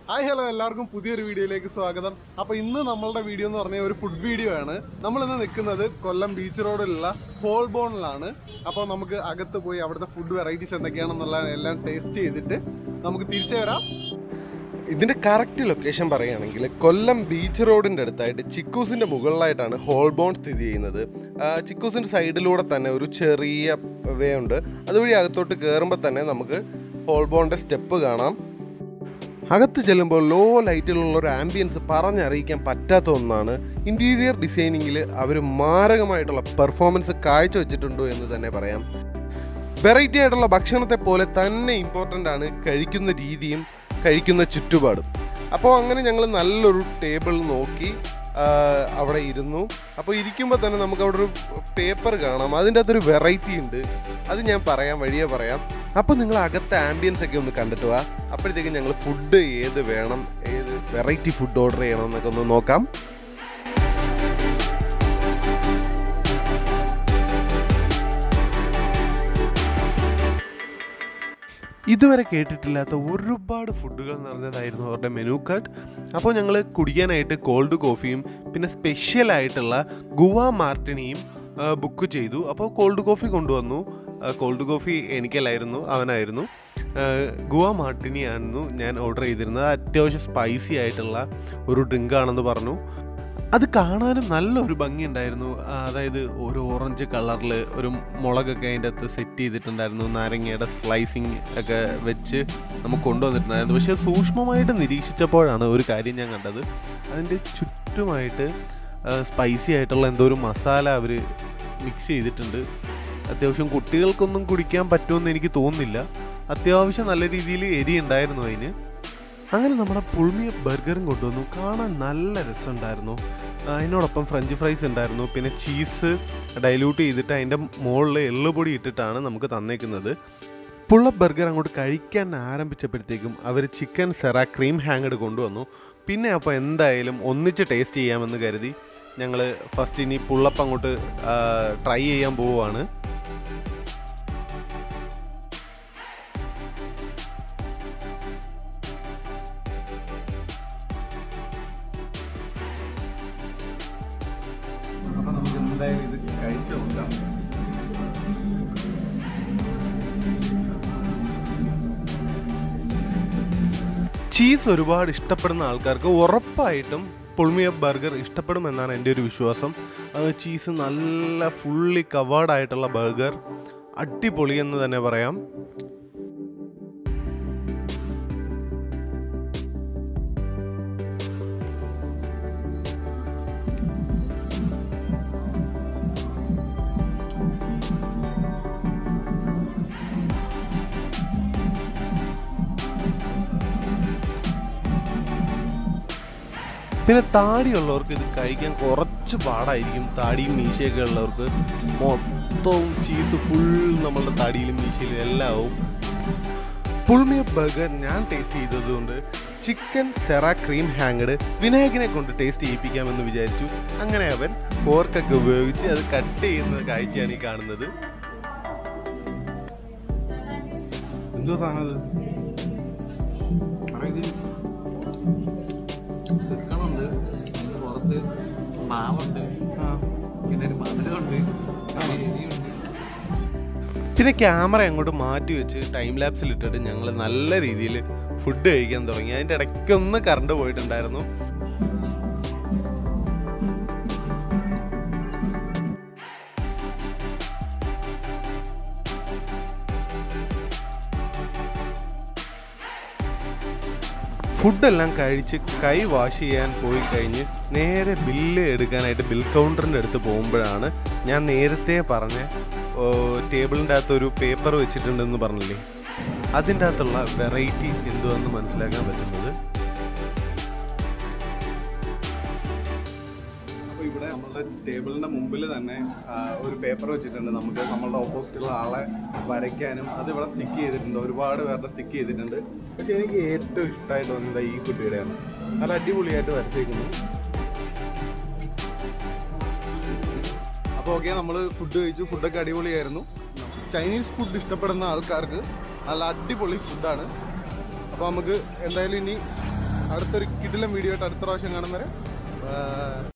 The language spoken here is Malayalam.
ഹായ് ഹലോ എല്ലാവർക്കും പുതിയൊരു വീഡിയോയിലേക്ക് സ്വാഗതം അപ്പോൾ ഇന്ന് നമ്മളുടെ വീഡിയോ എന്ന് പറഞ്ഞാൽ ഒരു ഫുഡ് വീഡിയോ ആണ് നമ്മൾ ഇന്ന് നിൽക്കുന്നത് കൊല്ലം ബീച്ച് റോഡിലുള്ള ഹോൾ ബോണിലാണ് അപ്പോൾ നമുക്ക് അകത്ത് പോയി അവിടുത്തെ ഫുഡ് വെറൈറ്റീസ് എന്തൊക്കെയാണെന്നുള്ള എല്ലാം ടേസ്റ്റ് ചെയ്തിട്ട് നമുക്ക് തിരിച്ചു വരാം ഇതിന്റെ കറക്റ്റ് ലൊക്കേഷൻ പറയുകയാണെങ്കിൽ കൊല്ലം ബീച്ച് റോഡിന്റെ അടുത്തായിട്ട് ചിക്കൂസിന്റെ മുകളിലായിട്ടാണ് ഹോൾബോൺ സ്ഥിതി ചെയ്യുന്നത് ആ, ചിക്കൂസിന്റെ സൈഡിലൂടെ തന്നെ ഒരു ചെറിയ വേ ഉണ്ട് അതുവഴി അകത്തോട്ട് കയറുമ്പോൾ തന്നെ നമുക്ക് ഹോൾബോണിന്റെ സ്റ്റെപ്പ് കാണാം അകത്ത് ചെല്ലുമ്പോൾ ലോ ലൈറ്റിലുള്ള ഒരു ആംബിയൻസ് പറഞ്ഞറിയിക്കാൻ പറ്റാത്ത ഒന്നാണ് ഇന്റീരിയർ ഡിസൈനിങ്ങിൽ അവർ മാരകമായിട്ടുള്ള പെർഫോമൻസ് കാഴ്ചവെച്ചിട്ടുണ്ടോ എന്ന് തന്നെ പറയാം വെറൈറ്റി ആയിട്ടുള്ള ഭക്ഷണത്തെ പോലെ തന്നെ ഇമ്പോർട്ടൻ്റ് ആണ് കഴിക്കുന്ന രീതിയും കഴിക്കുന്ന ചുറ്റുപാടും അപ്പോൾ അങ്ങനെ ഞങ്ങൾ നല്ലൊരു ടേബിൾ നോക്കി ആ, അവിടെ ഇരുന്നു അപ്പോൾ ഇരിക്കുമ്പോൾ തന്നെ നമുക്ക് അവിടെ ഒരു പേപ്പർ കാണാം അതിൻ്റെ അകത്തൊരു വെറൈറ്റി ഉണ്ട് അത് ഞാൻ പറയാം വഴിയെ പറയാം അപ്പോൾ നിങ്ങൾ അകത്തെ ആംബിയൻസ് ഒക്കെ ഒന്ന് കണ്ടിട്ട് വാ അപ്പോഴത്തേക്കും ഞങ്ങൾ ഫുഡ് ഏത് വേണം ഏത് വെറൈറ്റി ഫുഡ് ഓർഡർ ചെയ്യണം എന്നൊക്കെ ഒന്ന് നോക്കാം ഇതുവരെ കേട്ടിട്ടില്ലാത്ത ഒരുപാട് ഫുഡുകൾ നിറഞ്ഞതായിരുന്നു അവരുടെ മെനു കാർഡ് അപ്പോൾ ഞങ്ങൾ കുടിക്കാനായിട്ട് കോൾഡ് കോഫിയും പിന്നെ സ്പെഷ്യൽ ആയിട്ടുള്ള ഗുവ മാർട്ടിനിയും ബുക്ക് ചെയ്തു അപ്പോൾ കോൾഡ് കോഫി കൊണ്ടുവന്നു കോൾഡ് കോഫി എനിക്കല്ലായിരുന്നു അവനായിരുന്നു ആ, ഗുവ മാർട്ടിനി ആയിരുന്നു ഞാൻ ഓർഡർ ചെയ്തിരുന്നത് അത്യാവശ്യം സ്പൈസി ആയിട്ടുള്ള ഒരു ഡ്രിങ്ക് ആണെന്ന് പറഞ്ഞു അത് കാണാനും നല്ലൊരു ഭംഗിയുണ്ടായിരുന്നു ആ, അതായത് ഒരു ഓറഞ്ച് കളറിൽ ഒരു മുളകൊക്കെ അതിൻ്റെ അകത്ത് സെറ്റ് ചെയ്തിട്ടുണ്ടായിരുന്നു നാരങ്ങയുടെ സ്ലൈസിങ് ഒക്കെ വെച്ച് നമുക്ക് കൊണ്ടുവന്നിട്ടുണ്ടായിരുന്നു പക്ഷേ സൂക്ഷ്മമായിട്ട് നിരീക്ഷിച്ചപ്പോഴാണ് ഒരു കാര്യം ഞാൻ കണ്ടത് അതിൻ്റെ ചുറ്റുമായിട്ട് സ്പൈസി ആയിട്ടുള്ള എന്തോ ഒരു മസാല അവർ മിക്സ് ചെയ്തിട്ടുണ്ട് അത്യാവശ്യം കുട്ടികൾക്കൊന്നും കുടിക്കാൻ പറ്റുമെന്ന് എനിക്ക് തോന്നുന്നില്ല അത്യാവശ്യം നല്ല രീതിയിൽ എരി ഉണ്ടായിരുന്നു അതിന് അങ്ങനെ നമ്മുടെ പുൾമിയ ബർഗറും കൊണ്ടുവന്നു കാണാൻ നല്ല രസമുണ്ടായിരുന്നു ആ, അതിനോടൊപ്പം ഫ്രഞ്ച് ഫ്രൈസ് ഉണ്ടായിരുന്നു പിന്നെ ചീസ് ഡൈല്യൂട്ട് ചെയ്തിട്ട് അതിൻ്റെ മുകളിൽ എള്ളുപൊടി ഇട്ടിട്ടാണ് നമുക്ക് തന്നേക്കുന്നത് പുള്ളപ്പ് ബർഗർ അങ്ങോട്ട് കഴിക്കാൻ ആരംഭിച്ചപ്പോഴത്തേക്കും അവർ ചിക്കൻ സെറ ക്രീം ഹാങ്ങഡ് കൊണ്ടുവന്നു പിന്നെ അപ്പോൾ എന്തായാലും ഒന്നിച്ച് ടേസ്റ്റ് ചെയ്യാമെന്ന് കരുതി ഞങ്ങൾ ഫസ്റ്റ് ഇനി പുള്ളപ്പ് അങ്ങോട്ട് ട്രൈ ചെയ്യാൻ പോവുകയാണ് അപ്പോൾ നമുക്ക് എന്തായാലും ഇത് കഴിച്ചു നോക്കാം ചീസ് ഒരുപാട് ഇഷ്ടപ്പെടുന്ന ആൾക്കാർക്ക് ഉറപ്പായിട്ടും പുൾമിയ ബർഗർ ഇഷ്ടപ്പെടുമെന്നാണ് എൻ്റെ ഒരു വിശ്വാസം അത് ചീസ് നല്ല ഫുള്ളി കവേർഡ് ആയിട്ടുള്ള ബർഗർ അടിപൊളി എന്ന് തന്നെ പറയാം പിന്നെ താടിയുള്ളവർക്ക് ഇത് കഴിക്കാൻ കുറച്ച് പാടായിരിക്കും താടിയും മീശയൊക്കെ ഉള്ളവർക്ക് മൊത്തവും ചീസ് ഫുൾ നമ്മളുടെ താടിയിലും മീശയിലും എല്ലാം ആവും പുൾമിയ ബർഗർ ഞാൻ ടേസ്റ്റ് ചെയ്തതുകൊണ്ട് ചിക്കൻ സെറ ക്രീം ഹാങ്ങഡ് വിനായകനെ കൊണ്ട് ടേസ്റ്റ് ചെയ്യിപ്പിക്കാമെന്ന് വിചാരിച്ചു അങ്ങനെ അവൻ ഫോർക്കൊക്കെ ഉപയോഗിച്ച് അത് കട്ട് ചെയ്യുന്ന കാഴ്ചയാണ് ഈ കാണുന്നത് എന്തോ സാധനം ഇത് ചിക്കനുണ്ട് അതിന് പുറത്ത് മാവുണ്ട് പിന്നെ ഒരു മധുരമുണ്ട് പിന്നെ എരിയുണ്ട് പിന്നെ ക്യാമറ അങ്ങോട്ട് മാറ്റി വെച്ച് ടൈം ലാപ്സിൽ ഇട്ടിട്ട് ഞങ്ങൾ നല്ല രീതിയിൽ ഫുഡ് കഴിക്കാൻ തുടങ്ങി അതിൻ്റെ ഇടയ്ക്കൊന്ന് കറണ്ട് പോയിട്ടുണ്ടായിരുന്നു ഫുഡെല്ലാം കഴിച്ച് കൈ വാഷ് ചെയ്യാൻ പോയി കഴിഞ്ഞ് നേരെ ബില്ല് എടുക്കാനായിട്ട് ബിൽ കൗണ്ടറിൻ്റെ അടുത്ത് പോകുമ്പോഴാണ് ഞാൻ നേരത്തെ പറഞ്ഞ ഓ, ടേബിളിൻ്റെ അകത്ത് ഒരു പേപ്പർ വെച്ചിട്ടുണ്ടെന്ന് പറഞ്ഞില്ലേ അതിൻ്റെ അകത്തുള്ള വെറൈറ്റി എന്തുവാന്ന് മനസ്സിലാക്കാൻ പറ്റുന്നത് അപ്പോൾ ഇവിടെ നമ്മളുടെ ടേബിളിന്റെ മുമ്പിൽ തന്നെ ആ, ഒരു പേപ്പർ വെച്ചിട്ടുണ്ട് നമുക്ക് നമ്മളുടെ ഓപ്പോസിറ്റുള്ള ആളെ വരയ്ക്കാനും അത് ഇവിടെ സ്റ്റിക്ക് ചെയ്തിട്ടുണ്ട് ഒരുപാട് പേരുടെ സ്റ്റിക്ക് ചെയ്തിട്ടുണ്ട് പക്ഷെ എനിക്ക് ഏറ്റവും ഇഷ്ടമായിട്ട് വന്നത് ഈ കുട്ടിയുടെയാണ് നല്ല അടിപൊളിയായിട്ട് വരച്ചേക്കുന്നു അപ്പോൾ ഓക്കെ നമ്മൾ ഫുഡ് കഴിച്ചു ഫുഡൊക്കെ അടിപൊളിയായിരുന്നു ചൈനീസ് ഫുഡ് ഇഷ്ടപ്പെടുന്ന ആൾക്കാർക്ക് നല്ല അടിപൊളി ഫുഡാണ് അപ്പോൾ നമുക്ക് എന്തായാലും ഇനി അടുത്തൊരു കിടിലം വീഡിയോ ആയിട്ട് അടുത്ത പ്രാവശ്യം കാണുന്നവരെ